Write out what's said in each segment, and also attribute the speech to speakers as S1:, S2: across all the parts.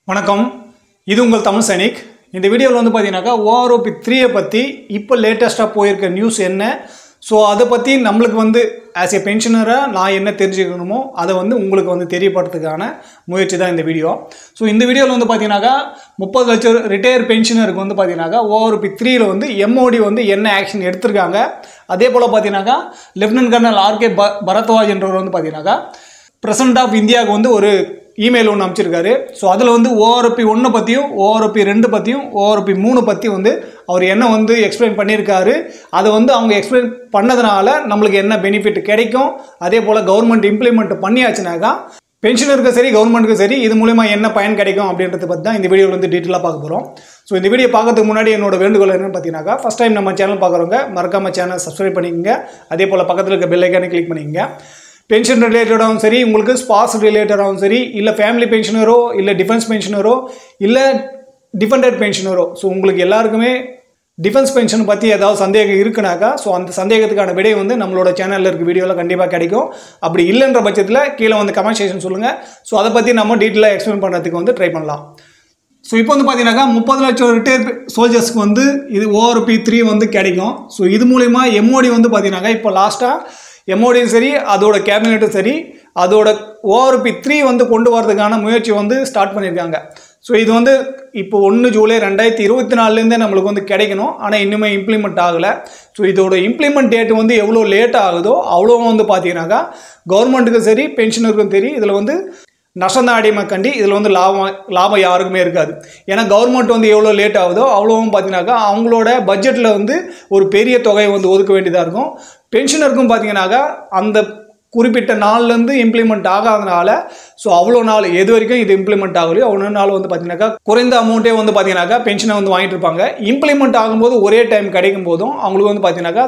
S1: வணக்கம் இது உங்கள் தமிழ் சைனிக் இந்த வீடியோவில் வந்து பார்த்தீங்கன்னாக்கா ஓஆர்ஓபி த்ரீயை பற்றி இப்போ லேட்டஸ்ட்டாக போயிருக்க நியூஸ் என்ன ஸோ அதை பற்றி நம்மளுக்கு வந்து ஆஸ் ஏ பென்ஷனராக நான் என்ன தெரிஞ்சுக்கணுமோ அதை வந்து உங்களுக்கு வந்து தெரியப்படுறதுக்கான முயற்சி தான் இந்த வீடியோ ஸோ இந்த வீடியோவில் வந்து பார்த்தீங்கன்னாக்கா முப்பது லட்சம் ரிட்டையர் பென்ஷனருக்கு வந்து பார்த்தீங்கன்னாக்கா ஓஆர்பி த்ரீயில் வந்து எம்ஓடி வந்து என்ன ஆக்ஷன் எடுத்திருக்காங்க அதே போல் பார்த்தீங்கன்னாக்கா லெஃப்டினன்ட் கர்னல் ஆர்கே ப பரத்வாஜ் என்றவர் வந்து பார்த்தீங்கன்னாக்கா பிரசிடண்ட் ஆஃப் இந்தியாவுக்கு வந்து ஒரு இமெயில் ஒன்று அமைச்சிருக்காரு ஸோ அதில் வந்து ஓஆர்பி ஒன்று பற்றியும் ஓஆர்பி ரெண்டு பற்றியும் ஓஆர்பி மூணு பற்றி வந்து அவர் என்ன வந்து எக்ஸ்பிளைன் பண்ணியிருக்காரு அதை வந்து அவங்க எக்ஸ்பிளைன் பண்ணதுனால நம்மளுக்கு என்ன பெனிஃபிட் கிடைக்கும் அதே போல் கவர்மெண்ட் இம்ப்ளிமெண்ட் பண்ணியாச்சுனாக்கா பென்ஷனருக்கும் சரி கவர்மெண்ட்டுக்கும் சரி இது மூலயமா என்ன பயன் கிடைக்கும் அப்படின்றத பற்றி தான் இந்த வீடியோவில் வந்து டீட்டெயிலாக பார்க்க போகிறோம் ஸோ இந்த வீடியோ பார்க்கறதுக்கு முன்னாடி என்னோட வேண்டுகோள் என்னன்னு பார்த்தீங்கன்னாக்கா ஃபஸ்ட் டைம் நம்ம சேனல் பார்க்குறவங்க மறக்காம சேனல் சப்ஸ்கிரைப் பண்ணிக்கங்க அதே போல் பக்கத்தில் இருக்க பெல் ஐக்கானே கிளிக் பண்ணிக்கங்க பென்ஷன் ரிலேட்டடாகவும் சரி உங்களுக்கு ஸ்பாஸ் ரிலேட்டடாகவும் சரி இல்லை ஃபேமிலி பென்ஷனரோ இல்லை டிஃபென்ஸ் பென்ஷனரோ இல்லை டிஃபெண்டட் பென்ஷனரோ ஸோ உங்களுக்கு எல்லாருக்குமே டிஃபென்ஸ் பென்ஷன் பற்றி ஏதாவது சந்தேகம் இருக்குனாக்கா ஸோ அந்த சந்தேகத்துக்கான விடை வந்து நம்மளோட சேனலில் இருக்க வீடியோவில் கண்டிப்பாக கிடைக்கும் அப்படி இல்லைன்ற பட்சத்தில் கீழே வந்து கமெண்ட் செக்ஷன் சொல்லுங்கள் ஸோ அதை பற்றி நம்ம டீட்டெயிலாக எக்ஸ்பிளைன் பண்ணுறதுக்கு வந்து ட்ரை பண்ணலாம் ஸோ இப்போ வந்து பார்த்தீங்கன்னாக்கா முப்பது லட்சம் ரிட்டையர் சோல்ஜர்ஸ்க்கு வந்து இது ஓஆர்பி த்ரீ வந்து கிடைக்கும் ஸோ இது மூலிமா எம்ஓடி வந்து பார்த்தீங்கன்னாக்கா இப்போ லாஸ்ட்டாக எம்ஓடியும் சரி அதோட கேபினெட்டும் சரி அதோட ஓஆர்பி த்ரீ வந்து கொண்டு வரதுக்கான முயற்சி வந்து ஸ்டார்ட் பண்ணியிருக்காங்க ஸோ இது வந்து இப்போ ஒன்று ஜூலை ரெண்டாயிரத்தி இருபத்தி நாலுலேருந்தே நம்மளுக்கு வந்து கிடைக்கணும் ஆனால் இன்னுமே இம்ப்ளிமெண்ட் ஆகலை ஸோ இதோட இம்ப்ளிமெண்ட் டேட் வந்து எவ்வளோ லேட் ஆகுதோ அவ்வளோ வந்து பார்த்தீங்கன்னாக்கா கவர்மெண்ட்டுக்கும் சரி பென்ஷனருக்கும் சரி இதில் வந்து நஷ்டம் அடிமை கண்டி இதில் வந்து லாபம் லாபம் யாருக்குமே இருக்காது ஏன்னா கவர்மெண்ட் வந்து எவ்வளோ லேட் ஆகுதோ அவ்வளோவும் பார்த்தீங்கன்னாக்கா அவங்களோட பட்ஜெட்டில் வந்து ஒரு பெரிய தொகையை வந்து ஒதுக்க வேண்டியதாக இருக்கும் பென்ஷனருக்கும் பார்த்தீங்கன்னாக்கா அந்த குறிப்பிட்ட நாள்லேருந்து இம்ப்ளிமெண்ட் ஆகாதனால ஸோ அவ்வளோ நாள் எது வரைக்கும் இது இம்ப்ளிமெண்ட் ஆகலையோ அவ்வளோ நாள் வந்து பார்த்தீங்கன்னாக்கா குறைந்த அமௌண்ட்டே வந்து பார்த்தீங்கன்னாக்கா பென்ஷனை வந்து வாங்கிட்டு இருப்பாங்க இம்ப்ளிமெண்ட் ஆகும்போது ஒரே டைம் கிடைக்கும் போதும் அவங்களுக்கு வந்து பார்த்தீங்கன்னாக்கா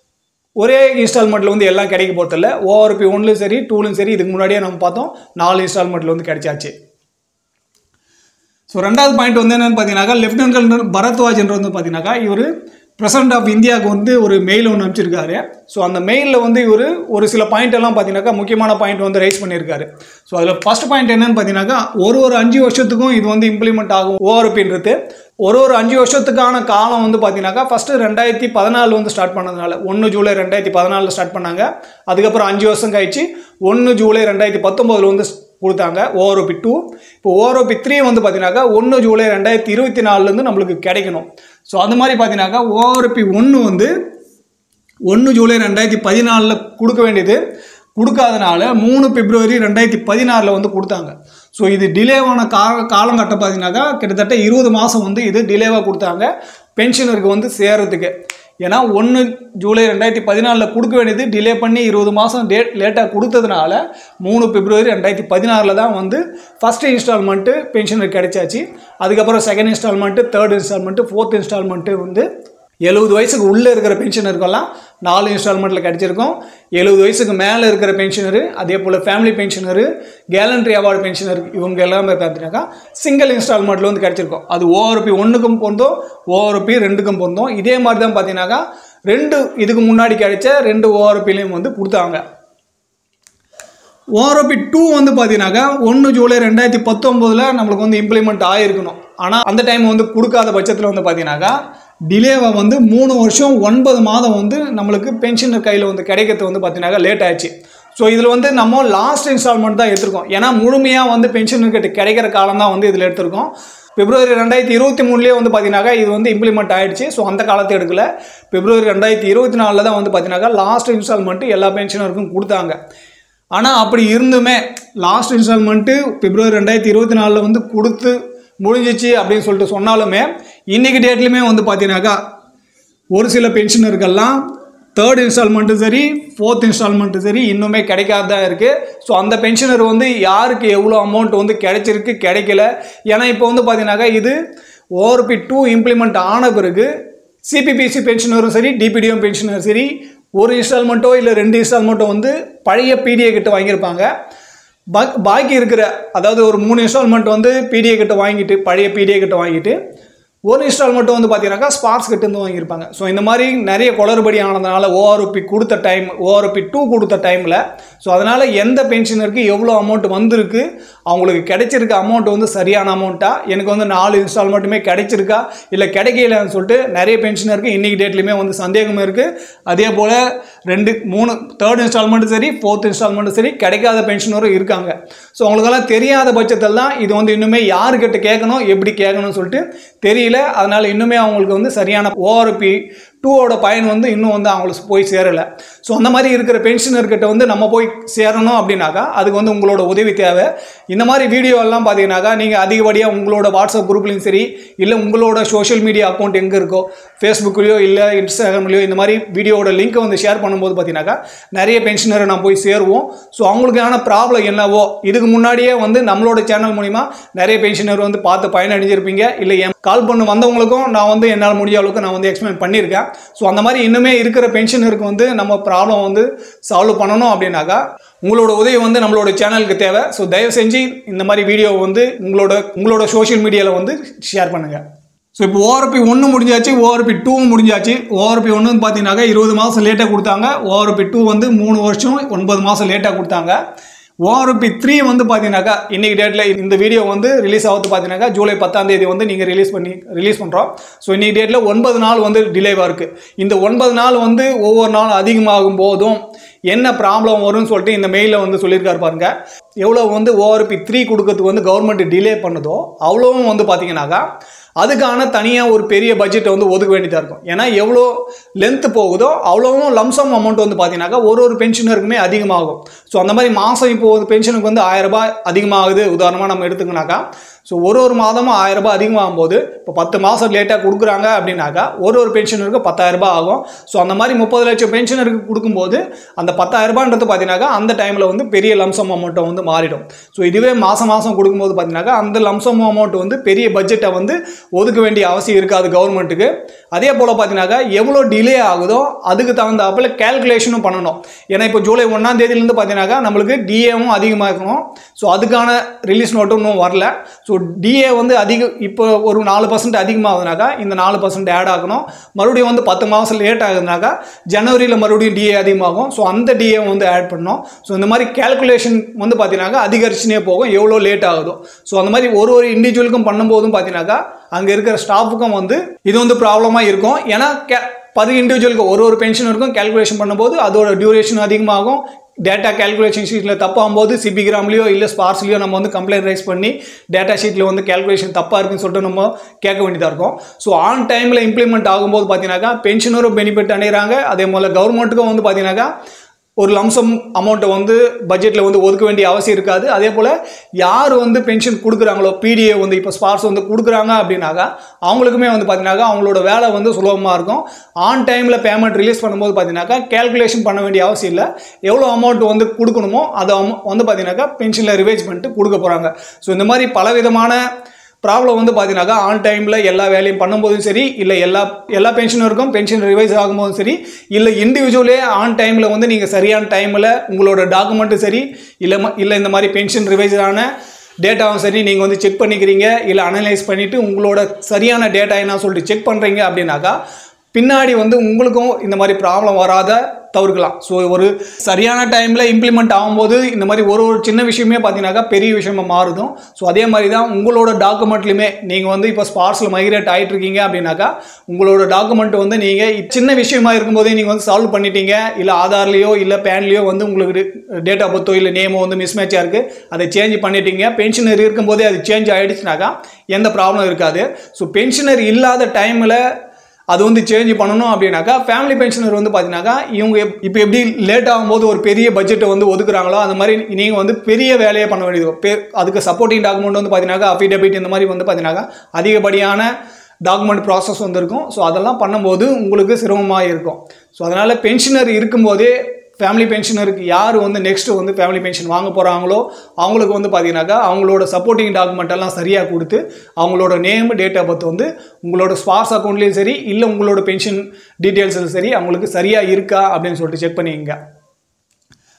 S1: ஒரே இன்ஸ்டால்மெண்ட்டில் வந்து எல்லாம் கிடைக்க போகிறதில்ல ஓஆர்பி ஒன்லையும் சரி டூலையும் சரி இதுக்கு முன்னாடியே நம்ம பார்த்தோம் நாலு இன்ஸ்டால்மெண்ட்டில் வந்து கிடைச்சாச்சு ஸோ ரெண்டாவது பாயிண்ட் வந்து என்னென்னு பார்த்தீங்கன்னாக்கா லெஃப்டினன்ட் கர்னல் பரத்வாஜ் என்ற வந்து பார்த்தீங்கன்னாக்கா இவர் பிரசிடண்ட் ஆஃப் இந்தியாவுக்கு வந்து ஒரு மெயில் ஒன்று அனுப்பிச்சிருக்காரு ஸோ அந்த மெயிலில் வந்து இவர் ஒரு சில பாயிண்ட் எல்லாம் பார்த்தீங்கன்னாக்கா முக்கியமான பாயிண்ட் வந்து ரைஸ் பண்ணியிருக்காரு ஸோ அதில் ஃபர்ஸ்ட் பாயிண்ட் என்னன்னு பார்த்தீங்கன்னாக்கா ஒரு ஒரு அஞ்சு வருஷத்துக்கும் இது வந்து இம்ப்ளிமெண்ட் ஆகும் ஓஆர்பின்றது ஒரு ஒரு அஞ்சு வருஷத்துக்கான காலம் வந்து பார்த்தீங்கன்னாக்கா ஃபஸ்ட்டு ரெண்டாயிரத்தி பதினாலு வந்து ஸ்டார்ட் பண்ணதுனால ஒன்று ஜூலை ரெண்டாயிரத்தி பதினாலில் ஸ்டார்ட் பண்ணாங்க அதுக்கப்புறம் அஞ்சு வருஷம் கழிச்சு ஒன்று ஜூலை ரெண்டாயிரத்தி பத்தொம்போதில் வந்து கொடுத்தாங்க ஓஆர்ஓபி டூ இப்போ ஓஆர்ஓபி த்ரீ வந்து பார்த்தீங்கன்னாக்கா ஒன்று ஜூலை ரெண்டாயிரத்தி இருபத்தி நாலுலேருந்து நம்மளுக்கு கிடைக்கணும் ஸோ அந்த மாதிரி பார்த்தீங்கன்னாக்கா ஓஆர்பி ஒன்று வந்து ஒன்று ஜூலை ரெண்டாயிரத்தி பதினாலில் கொடுக்க வேண்டியது கொடுக்காதனால மூணு பிப்ரவரி ரெண்டாயிரத்தி பதினாறில் வந்து கொடுத்தாங்க ஸோ இது டிலேவான கா காலங்கட்டம் பார்த்தீங்கன்னாக்கா கிட்டத்தட்ட இருபது மாதம் வந்து இது டிலேவாக கொடுத்தாங்க பென்ஷனருக்கு வந்து சேர்றதுக்கு ஏன்னா ஒன்று ஜூலை ரெண்டாயிரத்தி பதினாலில் கொடுக்க வேண்டியது டிலே பண்ணி இருபது மாதம் டேட் லேட்டாக கொடுத்ததுனால மூணு பிப்ரவரி ரெண்டாயிரத்தி பதினாறில் தான் வந்து ஃபஸ்ட்டு இன்ஸ்டால்மெண்ட்டு பென்ஷனுக்கு கிடைச்சாச்சு அதுக்கப்புறம் second instalment third instalment fourth instalment வந்து எழுபது வயசுக்கு உள்ளே இருக்கிற பென்ஷனருக்கெல்லாம் நாலு இன்ஸ்டால்மெண்ட்டில் கிடச்சிருக்கும் எழுபது வயசுக்கு மேலே இருக்கிற பென்ஷனரு அதே போல் family pensioner gallantry award pensioner இவங்க எல்லாமே பார்த்தீங்கன்னாக்கா சிங்கிள் இன்ஸ்டால்மெண்ட்டில் வந்து கிடச்சிருக்கும் அது ஓஆர்பி ஒன்றுக்கும் பொருந்தோம் ஓஆர்பி ரெண்டுக்கும் பொருந்தோம் இதே மாதிரி தான் பார்த்தீங்கன்னாக்கா ரெண்டு இதுக்கு முன்னாடி கிடைச்ச ரெண்டு ஓஆர்பிலையும் வந்து கொடுத்தாங்க ஓஆர்பி டூ வந்து பார்த்தீங்கன்னாக்கா ஒன்று ஜூலை ரெண்டாயிரத்தி பத்தொம்போதில் நம்மளுக்கு வந்து இம்ப்ளிமெண்ட் ஆகிருக்கணும் ஆனால் அந்த டைம் வந்து கொடுக்காத பட்சத்தில் வந்து பார்த்தீங்கன்னாக்கா டிலேவை வந்து மூணு வருஷம் ஒன்பது மாதம் வந்து நம்மளுக்கு பென்ஷன் கையில் வந்து கிடைக்கிறது வந்து பார்த்தீங்கன்னாக்கா லேட் ஆயிடுச்சு ஸோ இதில் வந்து நம்ம லாஸ்ட் இன்ஸ்டால்மெண்ட் தான் எடுத்திருக்கோம் ஏன்னா முழுமையாக வந்து பென்ஷனுக்கு கிடைக்கிற காலம் தான் வந்து இதில் எடுத்திருக்கோம் பிப்ரவரி ரெண்டாயிரத்தி இருபத்தி மூணுலேயே வந்து பார்த்தீங்கன்னாக்கா இது வந்து இம்ப்ளிமெண்ட் ஆயிடுச்சு ஸோ அந்த காலத்தை எடுக்கல பிப்ரவரி ரெண்டாயிரத்தி இருபத்தி நாலில் தான் வந்து பார்த்தீங்கன்னாக்கா லாஸ்ட் இன்ஸ்டால்மெண்ட்டு எல்லா பென்ஷனருக்கும் கொடுத்தாங்க ஆனால் அப்படி இருந்துமே லாஸ்ட் இன்ஸ்டால்மெண்ட்டு பிப்ரவரி ரெண்டாயிரத்தி இருபத்தி நாலில் வந்து கொடுத்து முடிஞ்சிச்சு அப்படின்னு சொல்லிட்டு சொன்னாலுமே இன்றைக்கி டேட்லையுமே வந்து பார்த்தீங்கன்னாக்கா ஒரு சில பென்ஷனருக்கெல்லாம் தேர்ட் இன்ஸ்டால்மெண்ட்டும் சரி ஃபோர்த் இன்ஸ்டால்மெண்ட்டும் சரி இன்னுமே கிடைக்காதான் இருக்குது ஸோ அந்த பென்ஷனர் வந்து யாருக்கு எவ்வளோ அமௌண்ட் வந்து கிடைச்சிருக்கு கிடைக்கல ஏன்னா இப்போ வந்து பார்த்தீங்கன்னாக்கா இது ஓஆர்பி டூ இம்ப்ளிமெண்ட் ஆன பிறகு சிபிபிசி பென்ஷனரும் சரி டிபிடிஎம் பென்ஷனரும் சரி ஒரு இன்ஸ்டால்மெண்ட்டோ இல்லை ரெண்டு இன்ஸ்டால்மெண்ட்டோ வந்து பழைய பிடிஏ கிட்ட வாங்கியிருப்பாங்க பா பாக்கி இருக்கிற அதாவது ஒரு மூணு இன்ஸ்டால்மெண்ட் வந்து பிடிஏ கிட்ட வாங்கிட்டு பழைய பிடிஏ கிட்ட வாங்கிட்டு ஒரு இன்ஸ்டால்மெண்ட் வந்து பார்த்தீங்கன்னாக்கா ஸ்பார்க்ஸ் கிட்ட இருந்து வாங்கியிருப்பாங்க ஸோ இந்த மாதிரி நிறைய குளறுபடி ஆனதுனால ஓஆர்பி கொடுத்த டைம் ஓஆர்பி டூ கொடுத்த டைமில் ஸோ அதனால் எந்த பென்ஷனருக்கு எவ்வளோ அமௌண்ட் வந்திருக்கு அவங்களுக்கு கிடைச்சிருக்க அமௌண்ட் வந்து சரியான அமௌண்ட்டா எனக்கு வந்து நாலு இன்ஸ்டால்மெண்ட்டுமே கிடைச்சிருக்கா இல்லை கிடைக்கலன்னு சொல்லிட்டு நிறைய பென்ஷனருக்கு இன்னைக்கு டேட்லையுமே வந்து சந்தேகம் இருக்குது அதே போல் ரெண்டு மூணு தேர்ட் இன்ஸ்டால்மெண்ட்டும் சரி ஃபோர்த் இன்ஸ்டால்மெண்ட்டும் சரி கிடைக்காத பென்ஷனரும் இருக்காங்க ஸோ அவங்களுக்கெல்லாம் தெரியாத பட்சத்தில் தான் இது வந்து இன்னுமே யாருக்கிட்ட கேட்கணும் எப்படி கேட்கணும்னு சொல்லிட்டு தெரியல அதனால் இன்னுமே அவங்களுக்கு வந்து சரியான ஓஆர்பி டூவோட பயன் வந்து இன்னும் வந்து அவங்களுக்கு போய் சேரலை ஸோ அந்த மாதிரி இருக்கிற பென்ஷனர்கிட்ட வந்து நம்ம போய் சேரணும் அப்படின்னாக்கா அதுக்கு வந்து உங்களோட உதவி தேவை இந்த மாதிரி வீடியோ எல்லாம் பார்த்தீங்கன்னாக்கா நீங்கள் அதிகப்படியாக உங்களோட வாட்ஸ்அப் குரூப்லையும் சரி இல்லை உங்களோட சோஷியல் மீடியா அக்கௌண்ட் எங்கே இருக்கோ ஃபேஸ்புக்லேயோ இல்லை இன்ஸ்டாகிராம்லையோ இந்த மாதிரி வீடியோட லிங்க்கை வந்து ஷேர் பண்ணும்போது பார்த்தீங்கன்னாக்கா நிறைய பென்ஷனரை நான் போய் சேருவோம் ஸோ அவங்களுக்கான ப்ராப்ளம் என்னவோ இதுக்கு முன்னாடியே வந்து நம்மளோட சேனல் மூலிமா நிறைய பென்ஷனர் வந்து பார்த்து பயனடைஞ்சிருப்பீங்க இல்லை என் கால் பண்ண வந்தவங்களுக்கும் நான் வந்து என்னால் முடிஞ்ச அளவுக்கு நான் வந்து எக்ஸ்பிளைன் பண்ணியிருக்கேன் ஸோ அந்த மாதிரி இன்னுமே இருக்கிற பென்ஷனருக்கு வந்து நம்ம ப்ராப்ளம் வந்து சால்வ் பண்ணணும் அப்படின்னாக்கா உங்களோட உதவி வந்து நம்மளோட சேனலுக்கு தேவை ஸோ தயவு செஞ்சு இந்த மாதிரி வீடியோ வந்து உங்களோட உங்களோட சோஷியல் மீடியாவில் வந்து ஷேர் பண்ணுங்கள் ஸோ இப்போ ஓஆர்பி ஒன்று முடிஞ்சாச்சு ஓஆர்பி டூவும் முடிஞ்சாச்சு ஓஆர்பி ஒன்று பார்த்தீங்கன்னாக்கா இருபது மாதம் லேட்டாக கொடுத்தாங்க ஓஆர்பி டூ வந்து மூணு வருஷம் ஒன்பது மாதம் லேட்டாக கொடுத்தாங்க ஓஆர்பி த்ரீ வந்து பார்த்தீங்கன்னாக்கா இன்னைக்கு டேட்டில் இந்த வீடியோ வந்து ரிலீஸ் ஆகுது பார்த்தீங்கன்னாக்கா ஜூலை பத்தாம் தேதி வந்து நீங்கள் ரிலீஸ் பண்ணி ரிலீஸ் பண்ணுறோம் ஸோ இன்னைக்கு டேட்டில் ஒன்பது நாள் வந்து டிலேவாக இருக்குது இந்த ஒன்பது நாள் வந்து ஒவ்வொரு நாள் அதிகமாகும் போதும் என்ன ப்ராப்ளம் வரும்னு சொல்லிட்டு இந்த மெயிலில் வந்து சொல்லியிருக்காரு பாருங்க எவ்வளோ வந்து ஓஆர்பி த்ரீ கொடுக்கறதுக்கு வந்து கவர்மெண்ட் டிலே பண்ணுதோ அவ்வளோவும் வந்து பார்த்தீங்கன்னாக்கா அதுக்கான தனியாக ஒரு பெரிய பட்ஜெட்டை வந்து ஒதுக்க வேண்டியதாக இருக்கும் ஏன்னா எவ்வளோ லென்த் போகுதோ அவ்வளோவும் லம்சம் அமௌண்ட் வந்து பார்த்தீங்கன்னாக்கா ஒரு ஒரு பென்ஷனருக்குமே அதிகமாகும் ஸோ அந்த மாதிரி மாதம் இப்போ ஒரு பென்ஷனுக்கு வந்து ஆயிரம் ரூபாய் அதிகமாகுது உதாரணமாக நம்ம எடுத்துக்கினாக்கா ஸோ ஒரு ஒரு மாதமும் ஆயிரம் ரூபாய் அதிகமாகும் போது இப்போ பத்து மாதம் லேட்டாக கொடுக்குறாங்க அப்படின்னாக்கா ஒரு ஒரு பென்ஷனருக்கு பத்தாயிரம் ரூபாய் ஆகும் ஸோ அந்த மாதிரி முப்பது லட்சம் பென்ஷனருக்கு கொடுக்கும்போது அந்த பத்தாயிரம் ரூபான்றது பார்த்தீங்கன்னாக்கா அந்த டைமில் வந்து பெரிய லம்சம் அமௌண்ட்டை வந்து மாறிடும் ஸோ இதுவே மாதம் மாதம் கொடுக்கும்போது பார்த்தீங்கன்னாக்கா அந்த லம்சம் அமௌண்ட் வந்து பெரிய பட்ஜெட்டை வந்து ஒதுக்க வேண்டிய அவசியம் இருக்காது கவர்மெண்ட்டுக்கு அதே போல் பார்த்தீங்கன்னாக்கா எவ்வளோ டிலே ஆகுதோ அதுக்கு தகுந்தாப்பில் கேல்குலேஷனும் பண்ணணும் ஏன்னா இப்போ ஜூலை ஒன்றாம் தேதியிலேருந்து பார்த்தீங்கன்னாக்கா நம்மளுக்கு டிஏவும் அதிகமாக இருக்கணும் ஸோ அதுக்கான ரிலீஸ் நோட்டும் இன்னும் வரல ஸோ டிஏ வந்து அதிக இப்போ ஒரு நாலு பர்சன்ட் அதிகமாகுதுனாக்கா இந்த நாலு பர்சன்ட் ஆட் ஆகணும் மறுபடியும் வந்து பத்து மாதம் லேட் ஆகுதுனாக்கா ஜனவரியில் மறுபடியும் டிஏ அதிகமாகும் ஸோ அந்த டிஏ வந்து ஆட் பண்ணணும் ஸோ இந்த மாதிரி கேல்குலேஷன் வந்து பார்த்தீங்கன்னாக்கா அதிகரிச்சுனே போகும் எவ்வளோ லேட் ஆகுதோ ஸோ அந்த மாதிரி ஒரு ஒரு இண்டிவிஜுவலுக்கும் பண்ணும்போதும் பார்த்தீங்கன்னாக்கா அங்கே இருக்கிற ஸ்டாஃபுக்கும் வந்து இது வந்து ப்ராப்ளமாக இருக்கும் ஏன்னா கே பர் இண்டிவிஜுவலுக்கு ஒரு ஒரு பென்ஷனருக்கும் கேல்குலேஷன் பண்ணும்போது அதோட டியூரேஷன் அதிகமாகும் டேட்டா கேல்குலேஷன் ஷீட்டில் தப்பாகும்போது சிபிகிராம்லேயோ இல்லை ஸ்பார்ஸ்லையோ நம்ம வந்து கம்ப்ளைண்ட் ரைஸ் பண்ணி டேட்டா ஷீட்டில் வந்து கேல்குலேஷன் தப்பாக இருக்குன்னு சொல்லிட்டு நம்ம கேட்க வேண்டியதாக இருக்கும் ஸோ ஆன் டைமில் இம்ப்ளிமெண்ட் ஆகும்போது பார்த்தீங்கன்னாக்கா பென்ஷனரும் பெனிஃபிட் அடைகிறாங்க அதே போல் கவர்மெண்ட்டுக்கும் வந்து பார்த்தீங்கன்னாக்கா ஒரு லம்சம் அமௌண்ட்டை வந்து பட்ஜெட்டில் வந்து ஒதுக்க வேண்டிய அவசியம் இருக்காது அதே போல் யார் வந்து பென்ஷன் கொடுக்குறாங்களோ பிடிஏ வந்து இப்போ ஸ்பார்ஸ் வந்து கொடுக்குறாங்க அப்படின்னாக்கா அவங்களுக்குமே வந்து பார்த்தீங்கன்னாக்கா அவங்களோட வேலை வந்து சுலபமாக இருக்கும் ஆன் டைமில் பேமெண்ட் ரிலீஸ் பண்ணும்போது பார்த்தீங்கன்னாக்கா கேல்குலேஷன் பண்ண வேண்டிய அவசியம் இல்லை எவ்வளோ அமௌண்ட் வந்து கொடுக்கணுமோ அதை amou- வந்து பார்த்தீங்கன்னாக்கா பென்ஷனில் ரிவைஸ் பண்ணிட்டு கொடுக்க போகிறாங்க ஸோ இந்த மாதிரி பலவிதமான ப்ராப்ளம் வந்து பார்த்தீங்கன்னாக்கா ஆன் டைமில் எல்லா வேலையும் பண்ணும்போதும் சரி இல்லை எல்லா எல்லா பென்ஷனருக்கும் பென்ஷன் ரிவைஸ் ஆகும்போதும் சரி இல்லை இண்டிவிஜுவலே ஆன் டைமில் வந்து நீங்கள் சரியான டைமில் உங்களோட டாக்குமெண்ட்டும் சரி இல்லை ம- இல்லை இந்த மாதிரி பென்ஷன் ரிவைஸ் ஆன டேட்டாவும் சரி நீங்கள் வந்து செக் பண்ணிக்கிறீங்க இல்லை அனலைஸ் பண்ணிவிட்டு உங்களோட சரியான டேட்டா என்ன சொல்லிட்டு செக் பண்ணுறீங்க அப்படின்னாக்கா பின்னாடி வந்து உங்களுக்கும் இந்த மாதிரி ப்ராப்ளம் வராத தவிர்க்கலாம் ஸோ ஒரு சரியான டைமில் இம்ப்ளிமெண்ட் ஆகும்போது இந்த மாதிரி ஒரு ஒரு சின்ன விஷயமே பார்த்தீங்கன்னாக்கா பெரிய விஷயமா மாறுதும் ஸோ அதே மாதிரி தான் உங்களோட டாக்குமெண்ட்லையுமே நீங்கள் வந்து இப்போ ஸ்பார்ட்ஸில் மைக்ரேட் ஆகிட்டு இருக்கீங்க அப்படின்னாக்கா உங்களோட டாக்குமெண்ட் வந்து நீங்கள் சின்ன விஷயமா இருக்கும்போதே நீங்கள் வந்து சால்வ் பண்ணிட்டீங்க இல்லை ஆதார்லேயோ இல்லை பேன்லேயோ வந்து உங்களுக்கு டேட் ஆஃப் பர்த்தோ இல்லை நேமோ வந்து மிஸ்மேட்சாக இருக்குது அதை சேஞ்ச் பண்ணிட்டீங்க பென்ஷனர் இருக்கும்போதே அது சேஞ்ச் ஆகிடுச்சுனாக்கா எந்த ப்ராப்ளம் இருக்காது ஸோ பென்ஷனர் இல்லாத டைமில் அது வந்து சேஞ்ச் பண்ணணும் அப்படின்னாக்கா ஃபேமிலி பென்ஷனர் வந்து பார்த்தீங்கன்னாக்கா இவங்க இப்போ எப்படி லேட் ஆகும்போது ஒரு பெரிய பட்ஜெட்டை வந்து ஒதுக்குறாங்களோ அந்த மாதிரி நீங்கள் வந்து பெரிய வேலையை பண்ண வேண்டியது இருக்கும். பெ- அதுக்கு சப்போர்ட்டிங் டாக்குமெண்ட் வந்து பார்த்தீங்கன்னாக்கா அஃபிடபிட் இந்த மாதிரி வந்து பார்த்தீங்கன்னாக்கா அதிகப்படியான டாக்குமெண்ட் ப்ராசஸ் வந்திருக்கும் ஸோ அதெல்லாம் பண்ணும்போது உங்களுக்கு சிரமமாக இருக்கும் ஸோ அதனால் பென்ஷனர் இருக்கும்போதே ஃபேமிலி பென்ஷனருக்கு யார் வந்து நெக்ஸ்ட் வந்து ஃபேமிலி பென்ஷன் வாங்க போகிறாங்களோ அவங்களுக்கு வந்து பார்த்தீங்கன்னாக்கா அவங்களோட சப்போர்ட்டிங் டாக்குமெண்ட் எல்லாம் சரியாக கொடுத்து அவங்களோட நேம் டேட் ஆஃப் பர்த் வந்து உங்களோட ஸ்பார்ஸ் அக்கௌண்ட்லேயும் சரி இல்லை உங்களோட பென்ஷன் டீட்டெயில்ஸில் சரி அவங்களுக்கு சரியாக இருக்கா அப்படின்னு சொல்லிட்டு செக் பண்ணிக்கங்க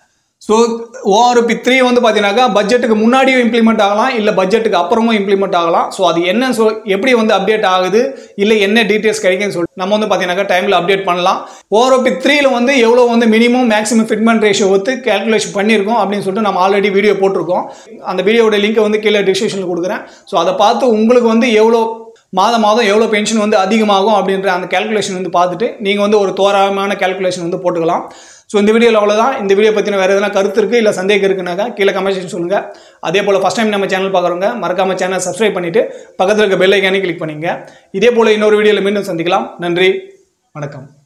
S1: ஸோ ஓஆர்பி த்ரீ வந்து பார்த்தீங்கன்னாக்கா பட்ஜெட்டுக்கு முன்னாடியும் இம்ப்ளிமெண்ட் ஆகலாம் இல்லை பட்ஜெட்டுக்கு அப்புறமும் இம்ப்ளிமெண்ட் ஆகலாம் ஸோ அது என்ன சொல் எப்படி வந்து அப்டேட் ஆகுது இல்லை என்ன டீட்டெயில்ஸ் கிடைக்குன்னு சொல்லிட்டு நம்ம வந்து பார்த்தீங்கன்னாக்கா டைமில் அப்டேட் பண்ணலாம் ஓஆர்பி த்ரீல வந்து எவ்வளோ வந்து மினிமம் மேக்ஸிமம் ஃபிட்மெண்ட் ரேஷியோ ஒத்து கேல்குலேஷன் பண்ணியிருக்கோம் அப்படின்னு சொல்லிட்டு நம்ம ஆல்ரெடி வீடியோ போட்டிருக்கோம் அந்த வீடியோட லிங்க்கை வந்து கீழே டிஸ்கிரிப்ஷனில் கொடுக்குறேன் ஸோ அதை பார்த்து உங்களுக்கு வந்து எவ்வளோ மாதம் மாதம் எவ்வளோ பென்ஷன் வந்து அதிகமாகும் அப்படின்ற அந்த கேல்குலேஷன் வந்து பார்த்துட்டு நீங்கள் வந்து ஒரு தோராயமான கேல்குலேஷன் வந்து போட்டுக்கலாம் ஸோ இந்த வீடியோவில் அவ்வளோதான் இந்த வீடியோ பற்றின வேறு எதனா கருத்து இருக்குது இல்லை சந்தேகம் இருக்குனாக்கா கீழே கமெண்ட் சொல்லுங்கள் அதே போல் ஃபஸ்ட் டைம் நம்ம சேனல் பார்க்குறவங்க மறக்காம சேனல் சப்ஸ்கிரைப் பண்ணிவிட்டு பக்கத்தில் இருக்க பெல் ஐக்கானே கிளிக் பண்ணிங்க இதே போல் இன்னொரு வீடியோவில் மீண்டும் சந்திக்கலாம் நன்றி வணக்கம்